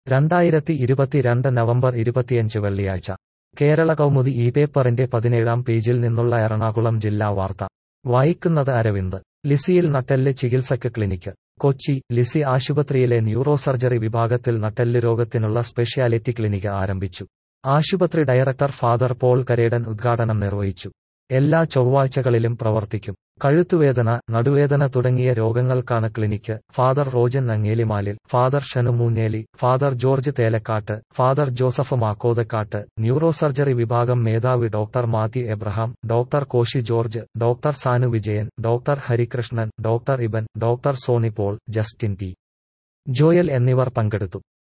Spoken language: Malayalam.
രണ്ടായിരത്തി ഇരുപത്തിരണ്ട് നവംബർ ഇരുപത്തിയഞ്ച് വെള്ളിയാഴ്ച കേരള കൗമുദി ഈ പേപ്പറിന്റെ പതിനേഴാം പേജിൽ നിന്നുള്ള എറണാകുളം ജില്ലാ വാർത്ത വായിക്കുന്നത് അരവിന്ദ് ലിസിയിൽ നട്ടെല്ല് ചികിത്സയ്ക്ക് ക്ലിനിക്ക് കൊച്ചി ലിസി ആശുപത്രിയിലെ ന്യൂറോസർജറി വിഭാഗത്തിൽ നട്ടെല്ല് രോഗത്തിനുള്ള സ്പെഷ്യാലിറ്റി ക്ലിനിക്ക് ആരംഭിച്ചു ആശുപത്രി ഡയറക്ടർ ഫാദർ പോൾ കരേടൻ ഉദ്ഘാടനം നിർവഹിച്ചു എല്ലാ ചൊവ്വാഴ്ചകളിലും പ്രവർത്തിക്കും കഴുത്തുവേദന നടുവേദന തുടങ്ങിയ രോഗങ്ങൾക്കാണ് clinic father Rojan Nangelimalil father Shanu Moonjeli father George Thelakkattu father Joseph Makkothakkattu neurosurgery വിഭാഗം മേധാവി doctor Mathew Abraham doctor Koshy George doctor Sanu Vijayan doctor Harikrishnan doctor Iban doctor Sony Paul Justin P Joel എന്നിവർ പങ്കെടുത്തു